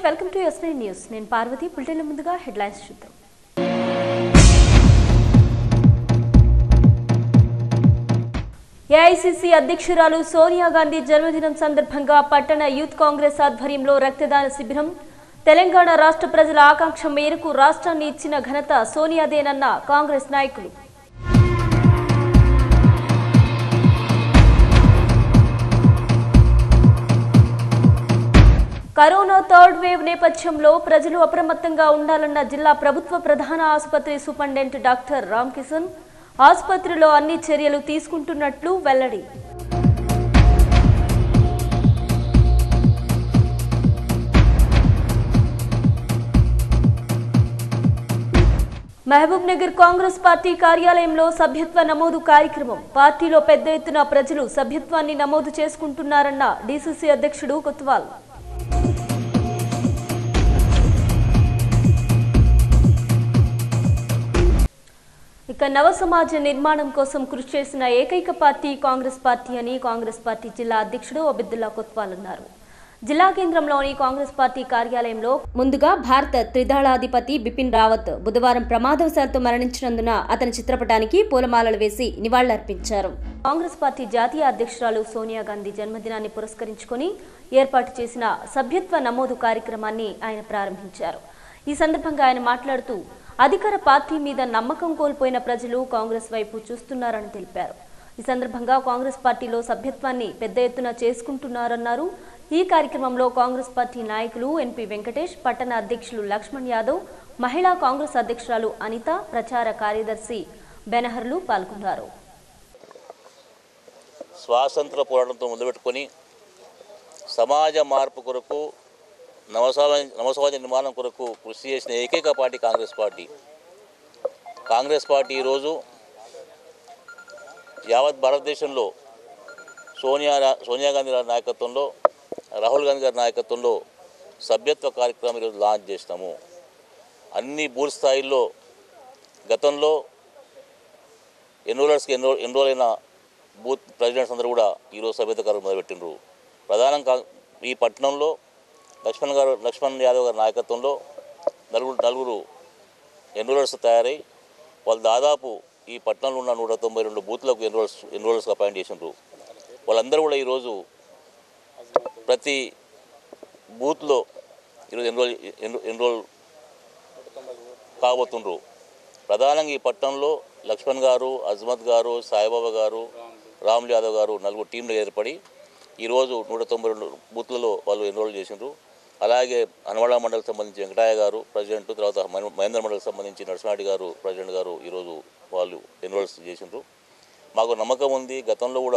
welcome to yes news నేను పార్వతి బులెటిన్ల ముందుగా headlines చూద్దాం ఏఐసిసి అధ్యక్షురాలు సోనియా గాంధీ జన్మదినం సందర్భంగా పట్టణ యూత్ కాంగ్రెస్ ఆధ్వర్యంలో రక్తదాన శిబిరం తెలంగాణ రాష్ట్ర ప్రజల ఆకాంక్ష మేరకు రాష్ట్రాన్ని ఇచ్చిన ఘనత సోనియాదేనన్న కాంగ్రెస్ నాయకులు కరోనా థర్డ్ వేవ్ నేపథ్యంలో ప్రజలు అప్రమత్తంగా ఉండాలన్న జిల్లా ప్రభుత్వ ప్రధాన ఆసుపత్రి సూపరింటెండెంట్ డాక్టర్ రామ్ కిషన్ ఆసుపత్రిలో అన్ని చర్యలు తీసుకుంటున్నట్లు వెల్లడి మహబూబ్ నగర్ కాంగ్రెస్ పార్టీ కార్యాలయంలో సభ్యత్వ నమోదు కార్యక్రమం పార్టీలో పెద్ద ఎత్తున ప్రజలు సభ్యత్వాన్ని నమోదు చేసుకుంటున్నారన్న డీసీసీ అధ్యక్షుడు కొత్వాల్ ఇక నవ సమాజ నిర్మాణం కోసం కృషి చేసిన ఏకైక పార్టీ కాంగ్రెస్ పార్టీ అని కాంగ్రెస్ పార్టీ జిల్లా అధ్యక్షుడు అబిద్దుల్లా కొత్వాల్ అన్నారు జిల్లా కేంద్రంలోని కాంగ్రెస్ పార్టీ కార్యాలయంలో ముందుగా భారత త్రిదళాధిపతి బిపిన్ రావత్ బుధవారం ప్రమాదవశాత్తు మరణించినందున అతని చిత్రపటానికి పూలమాలలు వేసి నివాళులర్పించారు కాంగ్రెస్ పార్టీ జాతీయ అధ్యక్షురాలు సోనియా గాంధీ జన్మదినాన్ని పురస్కరించుకొని ఏర్పాటు చేసిన సభ్యత్వ నమోదు కార్యక్రమాన్ని ఆయన ప్రారంభించారు ఈ సందర్భంగా ఆయన మాట్లాడుతూ అధికార పార్టీ మీద నమ్మకం కోల్పోయిన ప్రజలు కాంగ్రెస్ వైపు చూస్తున్నారని తెలిపారు ఈ సందర్భంగా కాంగ్రెస్ పార్టీలో సభ్యత్వాన్ని పెద్ద ఎత్తున చేసుకుంటున్నారన్నారు ఈ కార్యక్రమంలో కాంగ్రెస్ పార్టీ నాయకులు ఎన్పి వెంకటేష్ పట్టణ అధ్యక్షులు లక్ష్మణ్ యాదవ్ మహిళా కాంగ్రెస్ అధ్యక్షురాలు అనిత ప్రచార కార్యదర్శి బెనహర్లు పాల్గొన్నారు స్వాతంత్ర పోరాటంతో మొదలుపెట్టుకొని సమాజ మార్పు కొరకు నవసమాజ నవసమాజ నిర్మాణం కొరకు కృషి చేసిన ఏకైక party Congress party Congress party ఈరోజు యావత్ భారతదేశంలో సోనియా రా- సోనియా గాంధీ గారి నాయకత్వంలో రాహుల్ గాంధీ గారి నాయకత్వంలో సభ్యత్వ కార్యక్రమం ఈరోజు లాంచ్ చేసినాము అన్ని బూత్ స్థాయిల్లో గతంలో ఎన్రోలర్స్కి ఎన్రో ఎన్రోల్ అయిన బూత్ ప్రెసిడెంట్స్ అందరూ కూడా ఈరోజు సభ్యత కార్యక్రమం మొదలుపెట్టిండ్రు ప్రధానంగా ఈ పట్టణంలో లక్ష్మణ్ గారు లక్ష్మణ్ యాదవ్ గారి నాయకత్వంలో నలుగురు నలుగురు ఎన్రోలర్స్ తయారై వాళ్ళు దాదాపు ఈ పట్టణంలో ఉన్న నూట తొంభై రెండు బూత్లకు ఎన్రోల్స్ ఎన్రోలర్స్గా అపాయింట్ చేసిండ్రు వాళ్ళందరూ కూడా ఈరోజు ప్రతి బూత్లో ఈరోజు ఎన్రోల్ ఎన్రో- ఎన్రోల్ కాబోతుండ్రు ప్రధానంగా ఈ పట్టణంలో లక్ష్మణ్ గారు అజ్మత్ గారు సాయిబాబా గారు రాములు యాదవ్ గారు నలుగురు టీంలు ఏర్పడి ఈరోజు నూట తొంభై రెండు బూత్లలో వాళ్ళు ఎన్రోల్ చేసిండ్రు అలాగే హనుమాడ మండలికి సంబంధించి వెంకటయ్య గారు ప్రెసిడెంట్ తర్వాత మహే- మహేంద్ర మండలికి సంబంధించి నరసింహారెడ్డి గారు ప్రెసిడెంట్ గారు ఈరోజు వాళ్ళు ఎన్రోల్స్ చేసిండ్రు మాకు నమ్మకం ఉంది గతంలో కూడా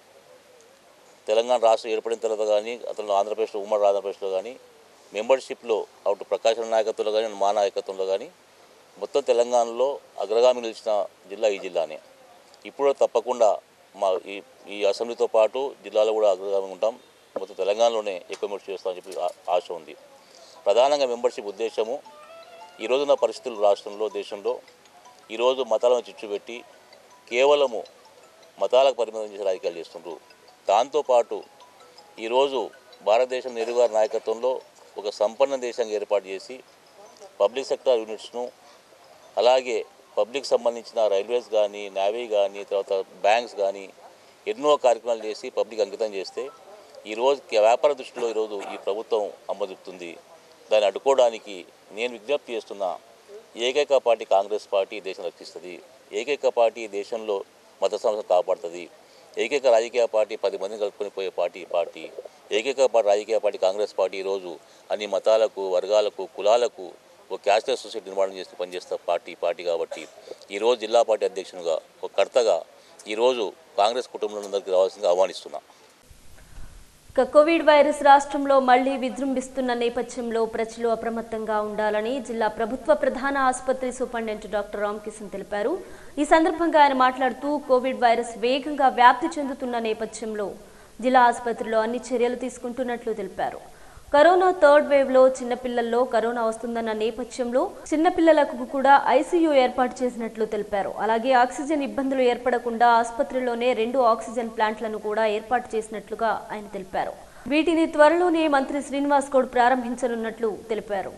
తెలంగాణ రాష్ట్రం ఏర్పడిన తర్వాత కానీ అతను ఆంధ్రప్రదేశ్లో ఉమ్మడి ఆంధ్రప్రదేశ్లో కానీ మెంబర్షిప్లో అటు ప్రకాశం నాయకత్వంలో కానీ మా నాయకత్వంలో కానీ మొత్తం తెలంగాణలో అగ్రగామి నిలిచిన జిల్లా ఈ జిల్లానే ఇప్పుడు తప్పకుండా మా ఈ ఈ అసెంబ్లీతో పాటు జిల్లాలో కూడా అగ్రగామి ఉంటాం మొత్తం తెలంగాణలోనే ఎక్కువ మెంబర్షిప్ చేస్తామని చెప్పి ఆ- ఆశ ఉంది ప్రధానంగా మెంబర్షిప్ ఉద్దేశము ఈ రోజున్న పరిస్థితులు రాష్ట్రంలో దేశంలో ఈరోజు మతాలను చిచ్చుపెట్టి కేవలము మతాలకు పరిమితం చేసే రాజకీయాలు చేస్తుండ్రు దాంతోపాటు ఈరోజు భారతదేశం నెహ్రూ గారి నాయకత్వంలో ఒక సంపన్న దేశంగా ఏర్పాటు చేసి పబ్లిక్ సెక్టర్ యూనిట్స్ను అలాగే పబ్లిక్ సంబంధించిన రైల్వేస్ కానీ నేవీ కానీ తర్వాత బ్యాంక్స్ కానీ ఎన్నో కార్యక్రమాలు చేసి పబ్లిక్ అంకితం చేస్తే ఈరోజు వ్యాపార దృష్టిలో ఈరోజు ఈ ప్రభుత్వం అమ్మజుపుతుంది దాన్ని అడ్డుకోవడానికి నేను విజ్ఞప్తి చేస్తున్నా ఏకైక పార్టీ కాంగ్రెస్ పార్టీ ఈ దేశం రక్షిస్తుంది ఏకైక పార్టీ ఈ దేశంలో మత సంస్థ కాపాడుతుంది ఏకైక రాజకీయ పార్టీ పది మందిని కలుపుకొని పోయే పార్టీ ఈ పార్టీ ఏకైక పా- రాజకీయ పార్టీ కాంగ్రెస్ పార్టీ ఈరోజు అన్ని మతాలకు వర్గాలకు కులాలకు ఒక క్యాస్ట్లెస్ సొసైటీ నిర్మాణం చేస్తూ పనిచేస్తా పార్టీ పార్టీ కాబట్టి ఈరోజు జిల్లా పార్టీ అధ్యక్షునిగా ఒక కర్తగా ఈరోజు కాంగ్రెస్ కుటుంబంలోందరికీ రావాల్సిందిగా ఆహ్వానిస్తున్నా ఇక కోవిడ్ వైరస్ రాష్ట్రంలో మళ్లీ విజృంభిస్తున్న నేపథ్యంలో ప్రజలు అప్రమత్తంగా ఉండాలని జిల్లా ప్రభుత్వ ప్రధాన ఆసుపత్రి సూపరింటెండెంట్ డాక్టర్ రామ్ కిషన్ తెలిపారు ఈ సందర్భంగా ఆయన మాట్లాడుతూ కోవిడ్ వైరస్ వేగంగా వ్యాప్తి చెందుతున్న నేపథ్యంలో జిల్లా ఆసుపత్రిలో అన్ని చర్యలు తీసుకుంటున్నట్లు తెలిపారు కరోనా థర్డ్ వేవ్ లో చిన్నపిల్లల్లో కరోనా వస్తుందన్న నేపథ్యంలో చిన్నపిల్లలకు కూడా ఐసీయూ ఏర్పాటు చేసినట్లు తెలిపారు అలాగే ఆక్సిజన్ ఇబ్బందులు ఏర్పడకుండా ఆసుపత్రిలోనే రెండు ఆక్సిజన్ ప్లాంట్లను కూడా ఏర్పాటు చేసినట్లుగా ఆయన తెలిపారు వీటిని త్వరలోనే మంత్రి శ్రీనివాస్ గౌడ్ ప్రారంభించనున్నట్లు తెలిపారు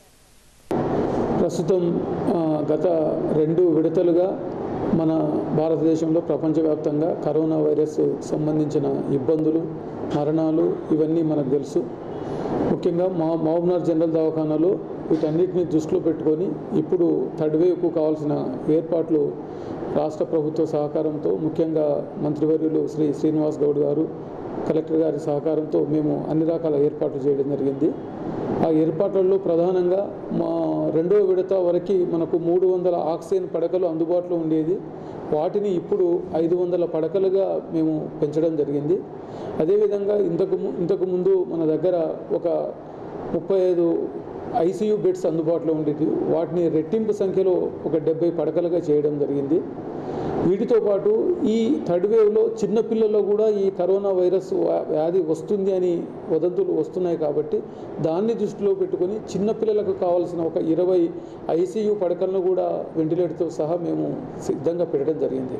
ప్రస్తుతం ఆ, గత రెండు విడతలుగా మన భారతదేశంలో ప్రపంచవ్యాప్తంగా కరోనా వైరస్ సంబంధించిన ఇబ్బందులు మరణాలు ఇవన్నీ మనకు తెలుసు ముఖ్యంగా మా మహబూబ్నగర్ జనరల్ దవాఖానాలో వీటన్నిటిని దృష్టిలో పెట్టుకొని ఇప్పుడు థర్డ్ వేవ్కు కావాల్సిన ఏర్పాట్లు రాష్ట్ర ప్రభుత్వ సహకారంతో ముఖ్యంగా మంత్రివర్యులు శ్రీ శ్రీనివాస్ గౌడ్ గారు కలెక్టర్ గారి సహకారంతో మేము అన్ని రకాల ఏర్పాట్లు చేయడం జరిగింది ఆ ఏర్పాట్లలో ప్రధానంగా మా రెండవ విడత వరకు మనకు మూడు వందల ఆక్సిజన్ పడకలు అందుబాటులో ఉండేది వాటిని ఇప్పుడు ఐదు వందల పడకలుగా మేము పెంచడం జరిగింది అదేవిధంగా ఇంతకు ము- ఇంతకు ముందు మన దగ్గర ఒక ముప్పై ఐదు ఐసీయూ బెడ్స్ అందుబాటులో ఉండేవి వాటిని రెట్టింపు సంఖ్యలో ఒక డెబ్బై పడకలుగా చేయడం జరిగింది వీటితో పాటు ఈ థర్డ్ వేవ్లో చిన్నపిల్లల్లో కూడా ఈ కరోనా వైరస్ వ్యా- వ్యాధి వస్తుంది అని వదంతులు వస్తున్నాయి కాబట్టి దాన్ని దృష్టిలో పెట్టుకొని చిన్నపిల్లలకు కావాల్సిన ఒక ఇరవై ఐసీయూ పడకలను కూడా వెంటిలేటర్తో సహా మేము సిద్ధంగా పెట్టడం జరిగింది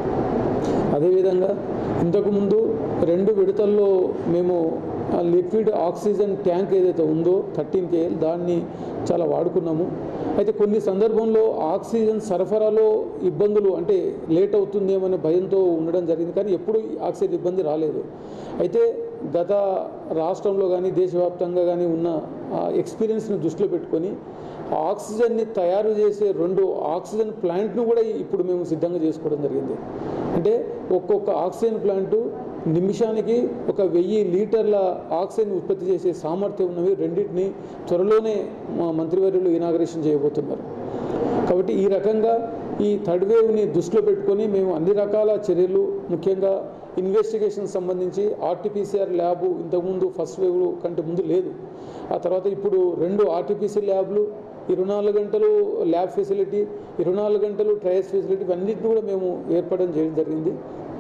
అదేవిధంగా ఇంతకుముందు రెండు విడతల్లో మేము ఆ లిక్విడ్ ఆక్సిజన్ ట్యాంక్ ఏదైతే ఉందో థర్టీన్ కేఎల్ దాన్ని చాలా వాడుకున్నాము అయితే కొన్ని సందర్భంలో ఆక్సిజన్ సరఫరాలో ఇబ్బందులు అంటే లేట్ అవుతుందేమనే భయంతో ఉండడం జరిగింది కానీ ఎప్పుడు ఈ ఆక్సిజన్ ఇబ్బంది రాలేదు అయితే గత రాష్ట్రంలో కానీ దేశవ్యాప్తంగా కానీ ఉన్న ఆ ఎక్స్పీరియన్స్ని దృష్టిలో పెట్టుకొని ఆక్సిజన్ని తయారు చేసే రెండు ఆక్సిజన్ ప్లాంట్ను కూడా ఇప్పుడు మేము సిద్ధంగా చేసుకోవడం జరిగింది అంటే ఒక్కొక్క ఆక్సిజన్ ప్లాంటు నిమిషానికి ఒక వెయ్యి లీటర్ల ఆక్సిజన్ ఉత్పత్తి చేసే సామర్థ్యం ఉన్నవి రెండింటిని త్వరలోనే మా మంత్రివర్యులు ఇనాగరేషన్ చేయబోతున్నారు కాబట్టి ఈ రకంగా ఈ థర్డ్ వేవ్ని దృష్టిలో పెట్టుకొని మేము అన్ని రకాల చర్యలు ముఖ్యంగా ఇన్వెస్టిగేషన్ సంబంధించి ఆర్టీపీసీఆర్ ల్యాబ్ ఇంతకుముందు ఫస్ట్ వేవ్ కంటే ముందు లేదు ఆ తర్వాత ఇప్పుడు రెండు ఆర్టీపీసీ ల్యాబ్లు ఇరవై నాలుగు గంటలు ల్యాబ్ ఫెసిలిటీ ఇరవై నాలుగు గంటలు ట్రయల్స్ ఫెసిలిటీ ఇవన్నిటిని కూడా మేము ఏర్పడడం చేయడం జరిగింది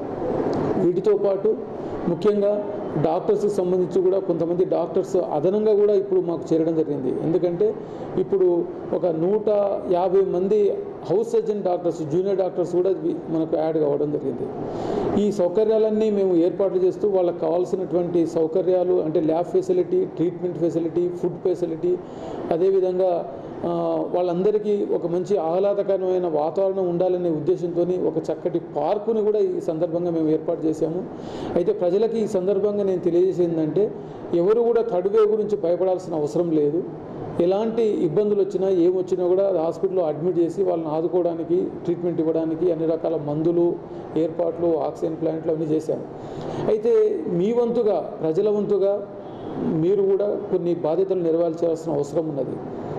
వీటితో పాటు ముఖ్యంగా డాక్టర్స్కి సంబంధించి కూడా కొంతమంది డాక్టర్స్ అదనంగా కూడా ఇప్పుడు మాకు చేరడం జరిగింది ఎందుకంటే ఇప్పుడు ఒక నూట యాభై మంది house surgeon doctors junior doctors కూడా వి- మనకు యాడ్ కావడం జరిగింది ఈ సౌకర్యాలన్నీ మేము ఏర్పాట్లు చేస్తూ వాళ్ళకి కావాల్సినటువంటి సౌకర్యాలు అంటే lab facility treatment facility food facility అదేవిధంగా ఆ, వాళ్ళందరికీ ఒక మంచి ఆహ్లాదకరమైన వాతావరణం ఉండాలనే ఉద్దేశంతో ఒక చక్కటి పార్కుని కూడా ఈ సందర్భంగా మేము ఏర్పాటు చేశాము అయితే ప్రజలకి ఈ సందర్భంగా నేను తెలియజేసిందంటే ఎవరు కూడా థర్డ్ వేవ్ గురించి భయపడాల్సిన అవసరం లేదు ఎలాంటి ఇబ్బందులు వచ్చినా ఏమొచ్చినా కూడా హాస్పిటల్లో అడ్మిట్ చేసి వాళ్ళని ఆదుకోవడానికి ట్రీట్మెంట్ ఇవ్వడానికి అన్ని రకాల మందులు ఏర్పాట్లు ఆక్సిజన్ ప్లాంట్లు అన్నీ చేశాము అయితే మీ వంతుగా ప్రజల వంతుగా మీరు కూడా కొన్ని బాధ్యతలు నెరవేర్చాల్సిన అవసరం ఉన్నది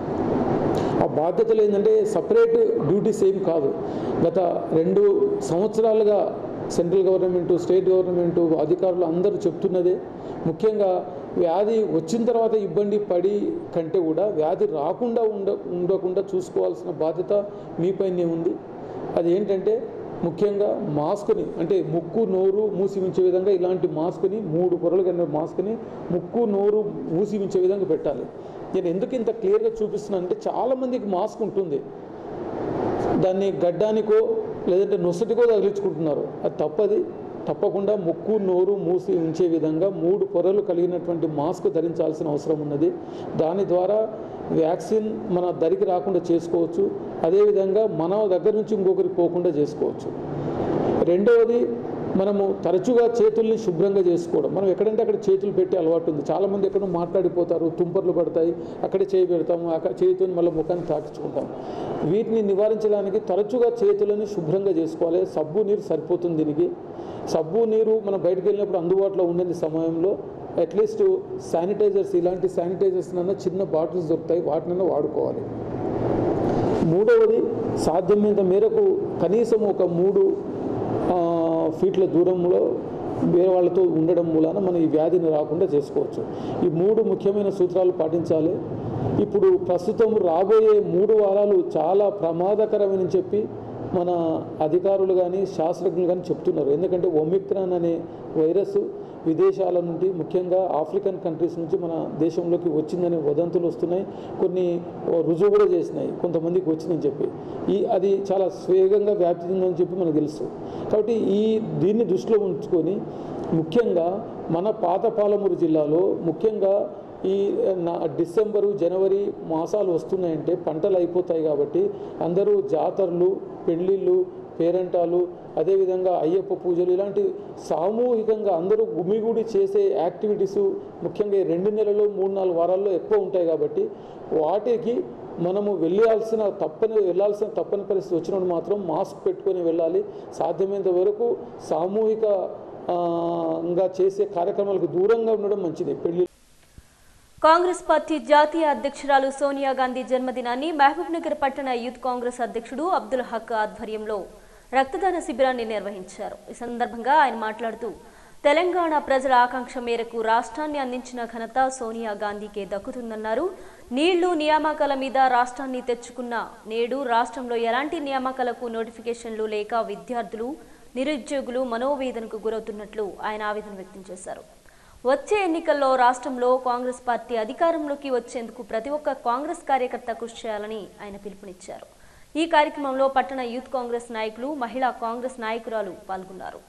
ఆ బాధ్యతలు ఏంటంటే సపరేట్ డ్యూటీస్ ఏం కాదు గత రెండు సంవత్సరాలుగా సెంట్రల్ గవర్నమెంట్ స్టేట్ గవర్నమెంట్ అధికారులు అందరూ చెప్తున్నదే ముఖ్యంగా వ్యాధి వచ్చిన తర్వాత ఇబ్బంది పడి కంటే కూడా వ్యాధి రాకుండా ఉండ ఉండకుండా చూసుకోవాల్సిన బాధ్యత మీపైనే ఉంది అది ఏంటంటే ముఖ్యంగా మాస్క్ని అంటే ముక్కు నోరు మూసి ఉంచే విధంగా ఇలాంటి మాస్క్ని మూడు పొరలు కలిగిన మాస్క్ని ముక్కు నోరు మూసి ఉంచే విధంగా పెట్టాలి నేను ఎందుకు ఇంత క్లియర్గా చూపిస్తున్నాను అంటే చాలామందికి మాస్క్ ఉంటుంది దాన్ని గడ్డానికో లేదంటే నొసటికో తగిలించుకుంటున్నారు అది తప్పది తప్పకుండా ముక్కు నోరు మూసి ఉంచే విధంగా మూడు పొరలు కలిగినటువంటి మాస్క్ ధరించాల్సిన అవసరం ఉన్నది దాని ద్వారా వ్యాక్సిన్ మన దరికి రాకుండా చేసుకోవచ్చు అదేవిధంగా మన దగ్గర నుంచి ఇంకొకరికి పోకుండా చేసుకోవచ్చు రెండవది మనము తరచుగా చేతుల్ని శుభ్రంగా చేసుకోవడం మనం ఎక్కడంటే అక్కడ చేతులు పెట్టే అలవాటు ఉంది చాలామంది ఎక్కడో మాట్లాడిపోతారు తుంపర్లు పడతాయి అక్కడే చేయి పెడతాము అక్కడ చేతితో మళ్ళీ ముఖాన్ని తాకించుకుంటాం వీటిని నివారించడానికి తరచుగా చేతులను శుభ్రంగా చేసుకోవాలి సబ్బు నీరు సరిపోతుంది దీనికి సబ్బు నీరు మనం బయటకు వెళ్ళినప్పుడు అందుబాటులో ఉండని సమయంలో అట్లీస్ట్ శానిటైజర్స్ ఇలాంటి శానిటైజర్స్ నన్న చిన్న బాటిల్స్ దొరుకుతాయి వాటినైనా వాడుకోవాలి మూడవది సాధ్యమైనంత మేరకు కనీసం ఒక మూడు ఆ, ఫీట్ల దూరంలో వేరే వాళ్ళతో ఉండడం మూలాన మనం ఈ వ్యాధిని రాకుండా చేసుకోవచ్చు ఈ మూడు ముఖ్యమైన సూత్రాలు పాటించాలి ఇప్పుడు ప్రస్తుతం రాబోయే మూడు వారాలు చాలా ప్రమాదకరమని చెప్పి మన అధికారులు కానీ శాస్త్రజ్ఞులు కానీ చెప్తున్నారు ఎందుకంటే ఒమిక్రాన్ అనే వైరస్ విదేశాల నుండి ముఖ్యంగా ఆఫ్రికన్ కంట్రీస్ నుంచి మన దేశంలోకి వచ్చిందనే వదంతులు వస్తున్నాయి కొన్ని రుజువు కూడా చేసినాయి కొంతమందికి వచ్చిందని చెప్పి ఈ అది చాలా స్వేగంగా వ్యాప్తి చెందని చెప్పి మనకు తెలుసు కాబట్టి ఈ దీన్ని దృష్టిలో ఉంచుకొని ముఖ్యంగా మన పాతపాలమూరు జిల్లాలో ముఖ్యంగా ఈ నా డిసెంబరు జనవరి మాసాలు వస్తున్నాయంటే పంటలు అయిపోతాయి కాబట్టి అందరూ జాతరలు పెళ్ళిళ్ళు పేరంటాలు అదేవిధంగా అయ్యప్ప పూజలు ఇలాంటి సామూహికంగా అందరూ గుమిగూడి చేసే యాక్టివిటీస్ ముఖ్యంగా ఈ రెండు నెలలు మూడు నాలుగు వారాల్లో ఎక్కువ ఉంటాయి కాబట్టి వాటికి మనము వెళ్ళాల్సిన తప్పని వెళ్ళాల్సిన తప్పని పరిస్థితి వచ్చినప్పుడు మాత్రం మాస్క్ పెట్టుకొని వెళ్ళాలి సాధ్యమైనంత వరకు సామూహిక ఆ, గా చేసే కార్యక్రమాలకు దూరంగా ఉండడం మంచిది పెళ్లి కాంగ్రెస్ పార్టీ జాతీయ అధ్యక్షురాలు సోనియా గాంధీ జన్మదినాన్ని మహబూబ్ నగర్ పట్టణ యూత్ కాంగ్రెస్ అధ్యక్షుడు అబ్దుల్ హక్ ఆధ్వర్యంలో రక్తదాన శిబిరాన్ని నిర్వహించారు ఈ సందర్భంగా ఆయన మాట్లాడుతూ తెలంగాణ ప్రజల ఆకాంక్ష మేరకు రాష్ట్రాన్ని అందించిన ఘనత సోనియా గాంధీకే దక్కుతుందన్నారు నీళ్లు నియామకాల మీద రాష్ట్రాన్ని తెచ్చుకున్న నేడు రాష్ట్రంలో ఎలాంటి నియామకాలకు నోటిఫికేషన్లు లేక విద్యార్థులు నిరుద్యోగులు మనోవేదనకు గురవుతున్నట్లు ఆయన ఆవేదన వ్యక్తం చేశారు వచ్చే ఎన్నికల్లో రాష్ట్రంలో కాంగ్రెస్ పార్టీ అధికారంలోకి వచ్చేందుకు ప్రతి ఒక్క కాంగ్రెస్ కార్యకర్త కృషి చేయాలని ఆయన పిలుపునిచ్చారు ఈ కార్యక్రమంలో పట్టణ యూత్ కాంగ్రెస్ నాయకులు మహిళా కాంగ్రెస్ నాయకురాలు పాల్గొన్నారు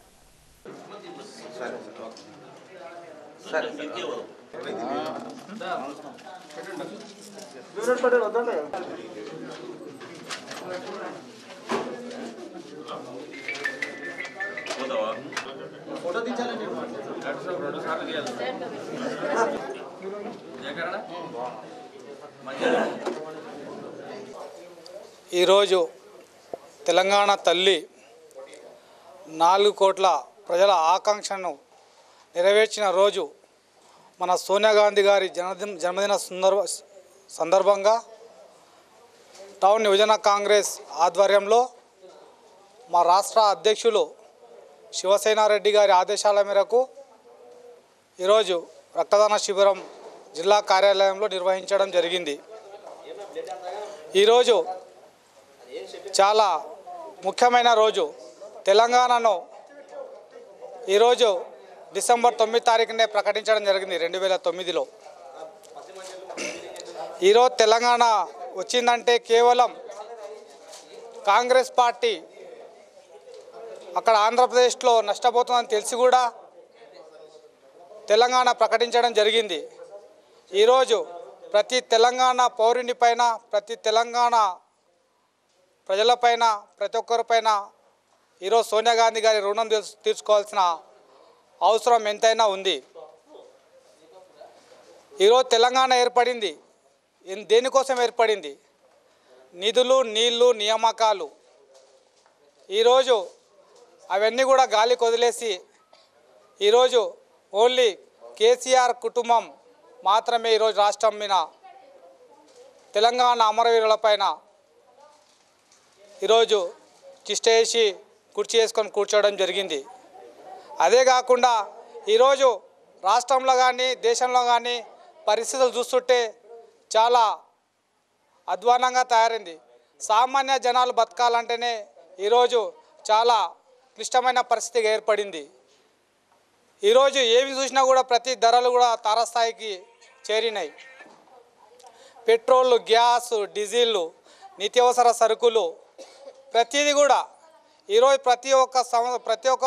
ఈరోజు తెలంగాణ తల్లి నాలుగు కోట్ల ప్రజల ఆకాంక్షను నెరవేర్చిన రోజు మన సోనియా గాంధీ గారి జన్మదిన జన్మదిన సందర్భ సందర్భంగా టౌన్ యువజన కాంగ్రెస్ ఆధ్వర్యంలో మా రాష్ట్ర అధ్యక్షులు శివసేనారెడ్డి గారి ఆదేశాల మేరకు ఈరోజు రక్తదాన శిబిరం జిల్లా కార్యాలయంలో నిర్వహించడం జరిగింది ఈరోజు చాలా ముఖ్యమైన రోజు తెలంగాణను ఈరోజు డిసెంబర్ తొమ్మిది తారీఖునే ప్రకటించడం జరిగింది రెండు వేల తొమ్మిదిలో ఈరోజు తెలంగాణ వచ్చిందంటే కేవలం కాంగ్రెస్ పార్టీ అక్కడ ఆంధ్రప్రదేశ్లో నష్టపోతుందని తెలిసి కూడా తెలంగాణ ప్రకటించడం జరిగింది ఈరోజు ప్రతి తెలంగాణ పౌరుని పైన ప్రతి తెలంగాణ ప్రజలపైన ప్రతి ఒక్కరిపైన ఈరోజు సోనియా గాంధీ గారి రుణం తీర్చు- తీర్చుకోవాల్సిన అవసరం ఎంతైనా ఉంది ఈరోజు తెలంగాణ ఏర్పడింది ఎన్- దేనికోసం ఏర్పడింది నిధులు నీళ్లు నియామకాలు ఈరోజు అవన్నీ కూడా గాలికి వదిలేసి ఈరోజు ఓన్లీ కేసీఆర్ కుటుంబం మాత్రమే ఈరోజు రాష్ట్రం మీద తెలంగాణ అమరవీరుల పైన ఈరోజు చిష్టేసి కుర్చీ వేసుకొని కూర్చోవడం జరిగింది అదే కాకుండా ఈరోజు రాష్ట్రంలో కానీ దేశంలో కానీ పరిస్థితులు చూస్తుంటే చాలా అధ్వానంగా తయారైంది సామాన్య జనాలు బతకాలంటేనే ఈరోజు చాలా క్లిష్టమైన పరిస్థితి ఏర్పడింది ఈరోజు ఏమి చూసినా కూడా ప్రతి ధరలు కూడా తారస్థాయికి చేరినాయి పెట్రోల్ గ్యాస్ డీజిల్ నిత్యావసర సరుకులు ప్రతిదీ కూడా ఈరోజు ప్రతి ఒక్క సం ప్రతి ఒక్క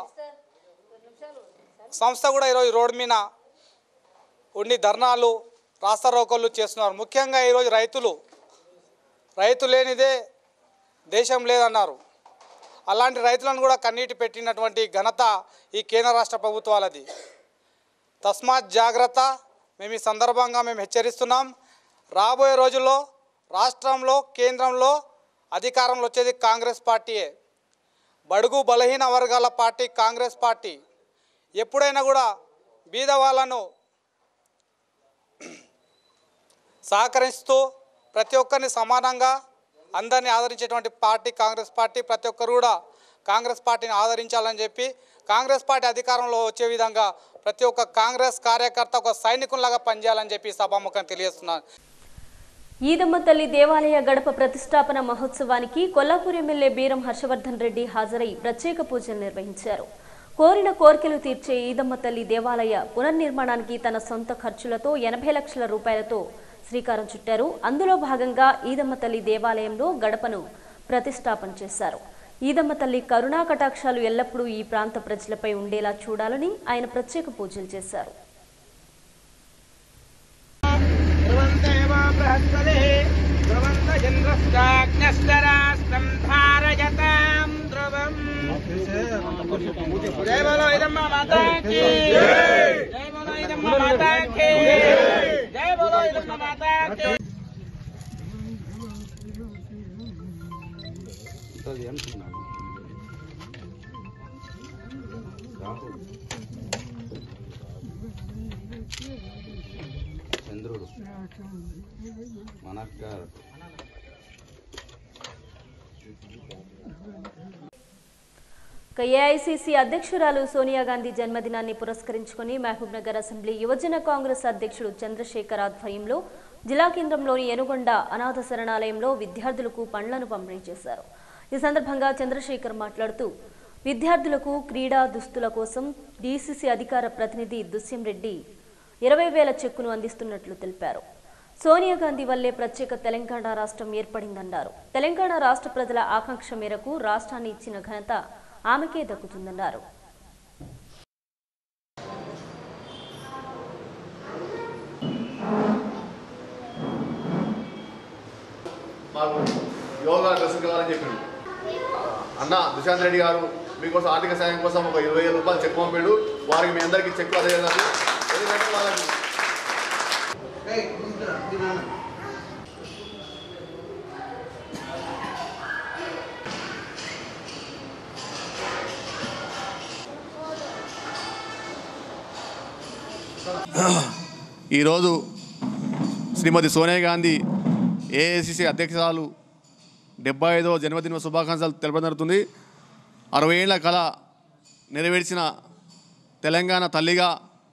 సంస్థ కూడా ఈరోజు రోడ్డు మీద ఉండి ధర్నాలు రాస్తారోకోలు చేస్తున్నారు ముఖ్యంగా ఈరోజు రైతులు రైతు లేనిదే దేశం లేదన్నారు అలాంటి రైతులను కూడా కన్నీటి పెట్టినటువంటి ఘనత ఈ కేంద్ర రాష్ట్ర ప్రభుత్వాలది తస్మాత్ జాగ్రత్త మేము ఈ సందర్భంగా మేము హెచ్చరిస్తున్నాం రాబోయే రోజుల్లో రాష్ట్రంలో కేంద్రంలో అధికారంలో వచ్చేది కాంగ్రెస్ పార్టీయే బడుగు బలహీన వర్గాల పార్టీ కాంగ్రెస్ పార్టీ ఎప్పుడైనా కూడా బీద వాళ్ళను సహకరిస్తూ ప్రతి ఒక్కరిని సమానంగా అందరినీ ఆదరించేటువంటి పార్టీ కాంగ్రెస్ పార్టీ ప్రతి ఒక్కరు కూడా కాంగ్రెస్ పార్టీని ఆదరించాలని చెప్పి కాంగ్రెస్ పార్టీ అధికారంలో వచ్చే విధంగా ప్రతి ఒక్క కాంగ్రెస్ కార్యకర్త ఒక సైనికుల్లాగా పనిచేయాలని చెప్పి సభాముఖం తెలియజేస్తున్నాను ఈదమ్మ తల్లి దేవాలయ గడప ప్రతిష్టాపన మహోత్సవానికి కొల్లాపూర్ ఎమ్మెల్యే బీరం హర్షవర్ధన్ రెడ్డి హాజరై ప్రత్యేక పూజలు నిర్వహించారు కోరిన కోర్కెలు తీర్చే ఈదమ్మ తల్లి దేవాలయ పునర్నిర్మాణానికి తన సొంత ఖర్చులతో ఎనభై లక్షల రూపాయలతో శ్రీకారం చుట్టారు అందులో భాగంగా ఈదమ్మ తల్లి దేవాలయంలో గడపను ప్రతిష్టాపన చేశారు ఈదమ్మ తల్లి కరుణా కటాక్షాలు ఎల్లప్పుడూ ఈ ప్రాంత ప్రజలపై ఉండేలా చూడాలని ఆయన ప్రత్యేక పూజలు చేశారు ధ్రువందేవ బృహస్పతి ధ్రువంతచంద్రశ్చాగ్నస్తరాస్తం ధారయతాం ధ్రువం జయ బలో ఇదమ్మ మాతాకి జయ బలో ఇదమ్మ మాతాకి జయ బలో ఇదమ్మ మాతాకి చంద్రుడు మనక్కారు ఇక ఏఐసిసి అధ్యక్షురాలు సోనియా గాంధీ జన్మదినాన్ని పురస్కరించుకుని మహబూబ్ నగర్ అసెంబ్లీ యువజన కాంగ్రెస్ అధ్యక్షుడు చంద్రశేఖర్ ఆధ్వర్యంలో జిల్లా కేంద్రంలోని ఎనుగొండ అనాథ శరణాలయంలో విద్యార్థులకు పండ్లను పంపిణీ చేశారు ఈ సందర్భంగా చంద్రశేఖర్ మాట్లాడుతూ విద్యార్థులకు క్రీడా దుస్తుల కోసం డీసీసీ అధికార ప్రతినిధి దుస్యం రెడ్డి ఇరవై వేల చెక్కును అందిస్తున్నట్లు తెలిపారు సోనియా గాంధీ వల్లే ప్రత్యేక తెలంగాణ రాష్ట్రం ఏర్పడిందన్నారు తెలంగాణ రాష్ట్ర ప్రజల ఆకాంక్ష మేరకు రాష్ట్రాన్ని ఇచ్చిన ఘనత ఆమెకే దక్కుతుందన్నారు మాకు యోగా డ్రెస్సులు కావాలని చెప్పిండు అన్న దుశాంత్ రెడ్డి గారు మీకోసం ఆర్థిక సాయం కోసం ఒక ఇరవై వేల రూపాయలు చెక్ పంపాడు వారికి మీ అందరికీ చెక్ అదే ఎందుకంటే వాళ్ళకి ఈరోజు శ్రీమతి సోనియా గాంధీ ఏఐసిసి అధ్యక్షురాలు డెబ్బై ఐదో జన్మదిన శుభాకాంక్షలు తెలపడం జరుగుతుంది అరవై ఏళ్ల కళ నెరవేర్చిన తెలంగాణ తల్లిగా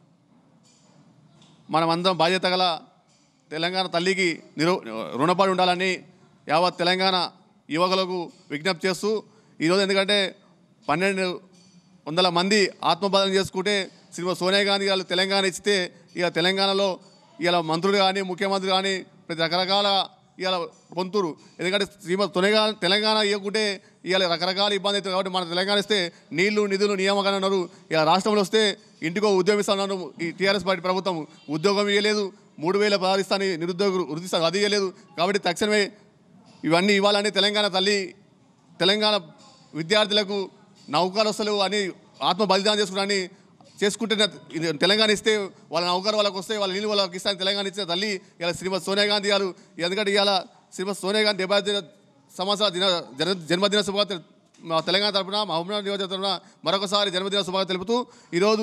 మనమందరం బాధ్యత గల తెలంగాణ తల్లికి నిరు రుణపడి ఉండాలని యావత్ తెలంగాణ యువకులకు విజ్ఞప్తి చేస్తూ ఈరోజు ఎందుకంటే పన్నెండు వందల మంది ఆత్మబలం చేసుకుంటే శ్రీమతి సోనియా గాంధీ గారు తెలంగాణ ఇస్తే ఇక తెలంగాణలో ఇలా మంత్రులు కానీ ముఖ్యమంత్రులు కానీ ప్రతి రకరకాల ఇవాళ పొంతురు ఎందుకంటే శ్రీమతి తొనగా తెలంగాణ ఇవ్వకుంటే ఇవాళ రకరకాల ఇబ్బంది అవుతుంది కాబట్టి మన తెలంగాణ ఇస్తే నీళ్లు నిధులు నియామకాలు అన్నారు ఇలా రాష్ట్రంలో వస్తే ఇంటికో ఉద్యోగం ఇస్తాను ఈ టీఆర్ఎస్ పార్టీ ప్రభుత్వం ఉద్యోగం ఇవ్వలేదు మూడు వేల పదాలు నిరుద్యోగులు వృద్ధి ఇస్తాను అది ఇవ్వలేదు కాబట్టి తక్షణమే ఇవన్నీ ఇవ్వాలని తెలంగాణ తల్లి తెలంగాణ విద్యార్థులకు నౌకరస్తులు అని ఆత్మ బలిదానం చేసుకున్నారని చేసుకుంటే ఇది తెలంగాణ ఇస్తే వాళ్ళ నౌకరు వాళ్ళకి వస్తే వాళ్ళ నీళ్ళు వాళ్ళకి ఇస్తాను తెలంగాణ ఇచ్చిన తల్లి ఇలా శ్రీమతి సోనియా గాంధీ గారు ఎందుకంటే ఇవాళ శ్రీమతి సోనియా గాంధీ డెబ్బై ఐదు సంవత్సరాల దిన జన జన్మదిన శుభాకాంక్షలు మా తెలంగాణ తరపున మా హోంనాథ్ నియోజక తరపున మరొకసారి జన్మదిన శుభాకాంక్షలు తెలుపుతూ ఈరోజు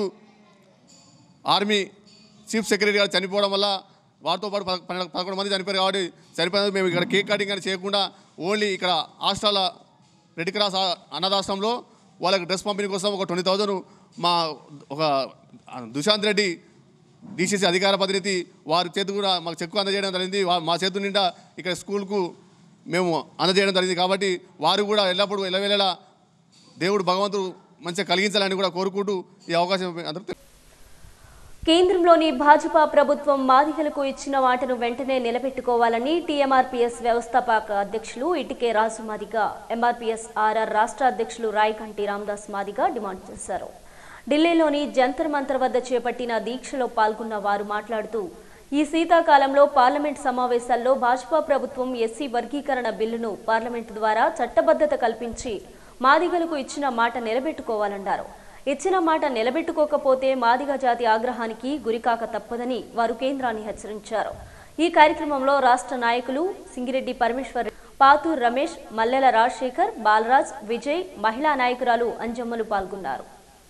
ఆర్మీ చీఫ్ సెక్రటరీ గారు చనిపోవడం వల్ల వారితో పాటు పద- పన్నెండు పదకొండు మంది చనిపోయారు కాబట్టి చనిపోయినందుకు మేము ఇక్కడ కేక్ కటింగ్ అని చేయకుండా ఓన్లీ ఇక్కడ హాస్టల్ రెడ్ క్రాస్ ఆ- అనాథాశ్రమంలో వాళ్ళకి డ్రెస్ పంపిణీ కోసం ఒక ట్వంటీ థౌజండ్ మా ఒక దుశాంత్ రెడ్డి డీసీసీ అధికార ప్రతినిధి వారి చేతి కూడా మాకు చెక్కు అందజేయడం జరిగింది వా- మా చేతు నిండా ఇక్కడ స్కూల్కు మేము అందజేయడం జరిగింది కాబట్టి వారు కూడా ఎల్లప్పుడూ ఎల్లవేళలా దేవుడు భగవంతుడు మంచిగా కలిగించాలని కూడా కోరుకుంటూ ఈ అవకాశం అందరికీ కేంద్రంలోని భాజపా ప్రభుత్వం మాదిగలకు ఇచ్చిన మాటను వెంటనే నిలబెట్టుకోవాలని టీఎంఆర్పీఎస్ వ్యవస్థాపక అధ్యక్షులు ఇటికే రాజు మాదిగ ఎంఆర్పీఎస్ ఆర్ఆర్ రాష్ట్ర అధ్యక్షులు రాయకంటి రామదాస్ మాదిగ డిమాండ్ చేశారు ఢిల్లీలోని జంతర్ మంతర్ వద్ద చేపట్టిన దీక్షలో పాల్గొన్న వారు మాట్లాడుతూ ఈ శీతాకాలంలో పార్లమెంట్ సమావేశాల్లో భాజపా ప్రభుత్వం ఎస్సీ వర్గీకరణ బిల్లును పార్లమెంటు ద్వారా చట్టబద్ధత కల్పించి మాదిగలకు ఇచ్చిన మాట నిలబెట్టుకోవాలన్నారు ఇచ్చిన మాట నిలబెట్టుకోకపోతే మాదిగ జాతి ఆగ్రహానికి గురికాక తప్పదని వారు కేంద్రాన్ని హెచ్చరించారు ఈ కార్యక్రమంలో రాష్ట్ర నాయకులు సింగిరెడ్డి పరమేశ్వర్ పాతూర్ రమేష్ మల్లెల రాజశేఖర్ బాలరాజ్ విజయ్ మహిళా నాయకురాలు అంజమ్మలు పాల్గొన్నారు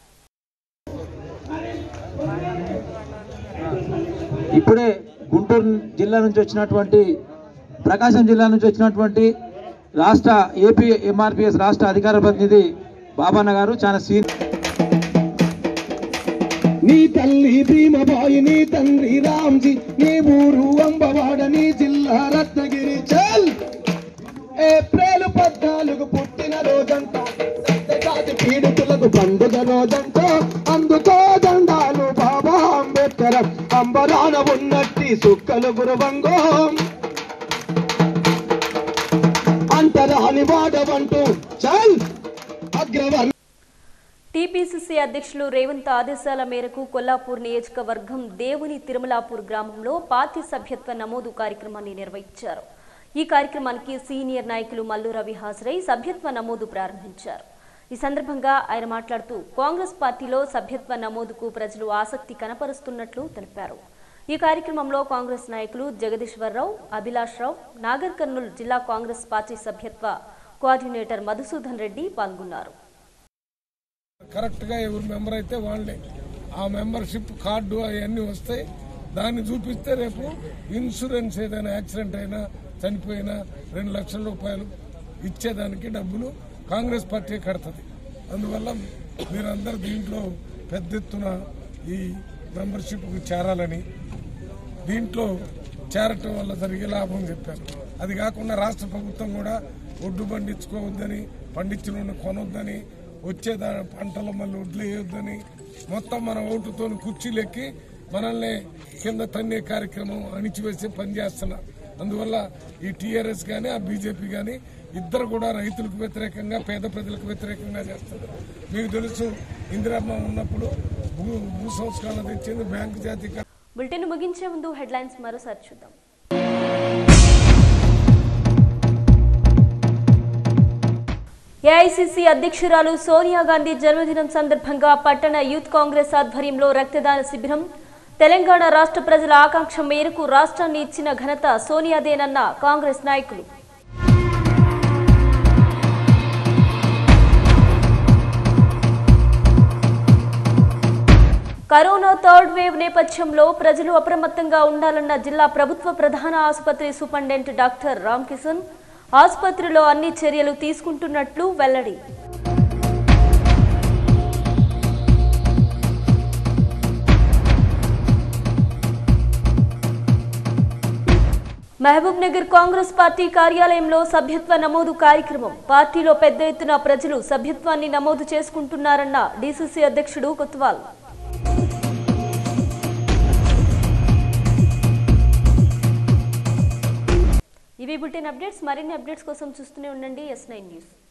ఇప్పుడే గుంటూరు జిల్లా నుంచి వచ్చినటువంటి ప్రకాశం జిల్లా నుంచి వచ్చినటువంటి రాష్ట్ర ఏపీ ఎంఆర్పిఎస్ రాష్ట్ర అధికార ప్రతినిధి బాబన్న గారు చాలా సీన్ నీ తల్లి భీమబాయి నీ తండ్రి రామ్జీ నీ ఊరు అంబవాడ నీ జిల్లా రత్నగిరి చల్ ఏప్రిల్ పద్నాలుగు పుట్టిన రోజంట సత్యజాతి పీడితులకు పండుగ రోజంట అందుకో దండాలు బాబా అంబేద్కర్ అంబరాన ఉన్నట్టి సుక్కలు గురువంగో అంతరాని వాడవంటూ చల్ అగ్రవర్ణ టీపీసీసీ అధ్యక్షులు రేవంత్ ఆదేశాల మేరకు కొల్లాపూర్ నియోజకవర్గం దేవుని తిరుమలాపూర్ గ్రామంలో పార్టీ సభ్యత్వ నమోదు కార్యక్రమాన్ని నిర్వహించారు ఈ కార్యక్రమానికి సీనియర్ నాయకులు మల్లు రవి హాజరై సభ్యత్వ నమోదు ప్రారంభించారు ఈ సందర్భంగా ఆయన మాట్లాడుతూ కాంగ్రెస్ పార్టీలో సభ్యత్వ నమోదుకు ప్రజలు ఆసక్తి కనపరుస్తున్నట్లు తెలిపారు ఈ కార్యక్రమంలో కాంగ్రెస్ నాయకులు జగదీశ్వరరావు అభిలాష్ రావు నాగర్ కర్నూలు జిల్లా కాంగ్రెస్ పార్టీ సభ్యత్వ కోఆర్డినేటర్ మధుసూదన్ రెడ్డి పాల్గొన్నారు కరెక్ట్గా ఎవరు మెంబర్ అయితే వాళ్ళే ఆ మెంబర్షిప్ కార్డు అవన్నీ వస్తాయి దాన్ని చూపిస్తే రేపు ఇన్సూరెన్స్ ఏదైనా యాక్సిడెంట్ అయినా చనిపోయినా రెండు లక్షల రూపాయలు ఇచ్చేదానికి డబ్బులు కాంగ్రెస్ పార్టీ కడుతుంది అందువల్ల మీరందరూ దీంట్లో పెద్ద ఎత్తున ఈ మెంబర్షిప్కి చేరాలని దీంట్లో చేరటం వల్ల జరిగే లాభం చెప్పారు అది కాకుండా రాష్ట్ర ప్రభుత్వం కూడా ఒడ్డు పండించుకోవద్దని పండించిన కొనొద్దని వచ్చే దా- పంటలు మళ్ళీ వడ్లు వేయొద్దని మొత్తం మన ఓటుతో కుర్చీలెక్కి మనల్ని కింద తన్నే కార్యక్రమం అణిచివేసి పనిచేస్తున్నారు అందువల్ల ఈ టీఆర్ఎస్ కానీ ఆ బీజేపీ కానీ ఇద్దరు కూడా రైతులకు వ్యతిరేకంగా పేద ప్రజలకు వ్యతిరేకంగా చేస్తారు మీకు తెలుసు ఇందిరమ్మ ఉన్నప్పుడు భూ భూ సంస్కరణ తెచ్చింది బ్యాంకు జాతీయ బులెటిన్ ముగించే ముందు హెడ్లైన్స్ మరోసారి చూద్దాం ఏఐసిసి అధ్యక్షురాలు సోనియా గాంధీ జన్మదినం సందర్భంగా పట్టణ యూత్ కాంగ్రెస్ ఆధ్వర్యంలో రక్తదాన శిబిరం తెలంగాణ రాష్ట్ర ప్రజల ఆకాంక్ష మేరకు రాష్ట్రాన్ని ఇచ్చిన ఘనత సోనియాదేనన్న కాంగ్రెస్ నాయకులు కరోనా థర్డ్ వేవ్ నేపథ్యంలో ప్రజలు అప్రమత్తంగా ఉండాలన్న జిల్లా ప్రభుత్వ ప్రధాన ఆసుపత్రి సూపరింటెండెంట్ డాక్టర్ రామ్ కిషన్ ఆసుపత్రిలో అన్ని చర్యలు తీసుకుంటున్నట్లు వెల్లడి మహబూబ్ నగర్ కాంగ్రెస్ పార్టీ కార్యాలయంలో సభ్యత్వ నమోదు కార్యక్రమం పార్టీలో పెద్ద ఎత్తున ప్రజలు సభ్యత్వాన్ని నమోదు చేసుకుంటున్నారన్న డీసీసీ అధ్యక్షుడు కొత్వాల్ ఇవి బులెటిన్ అప్డేట్స్ మరిన్ని అప్డేట్స్ కోసం చూస్తూనే ఉండండి ఎస్ నైన్ న్యూస్